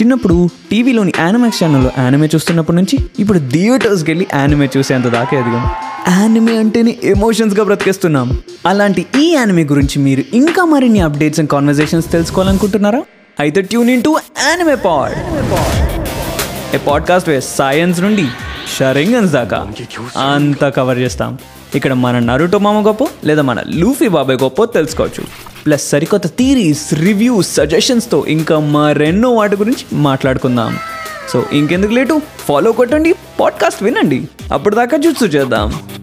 చిన్నప్పుడు టీవీలోని యానిమాక్స్ ఛానల్లో యానిమే చూస్తున్నప్పటి నుంచి ఇప్పుడు థియేటర్స్కి వెళ్ళి యానిమే చూసేంత దాకా ఎదిగాం యానిమే అంటేనే ఎమోషన్స్గా బ్రతికేస్తున్నాం అలాంటి ఈ యానిమే గురించి మీరు ఇంకా మరిన్ని అప్డేట్స్ అండ్ కాన్వర్జేషన్స్ తెలుసుకోవాలనుకుంటున్నారా అయితే tune in to anime pod a podcast వే సైన్స్ నుండి షరింగన్స్ దాకా అంతా కవర్ చేస్తాం ఇక్కడ మన నరుటో మామ గొప్ప లేదా మన లూఫీ బాబాయ్ గొప్ప తెలుసుకోవచ్చు ప్లస్ సరికొత్త థీరీస్ రివ్యూస్ సజెషన్స్తో ఇంకా మరెన్నో వాటి గురించి మాట్లాడుకుందాం సో ఇంకెందుకు లేటు ఫాలో కొట్టండి పాడ్కాస్ట్ వినండి అప్పటిదాకా చూస్తూ చేద్దాం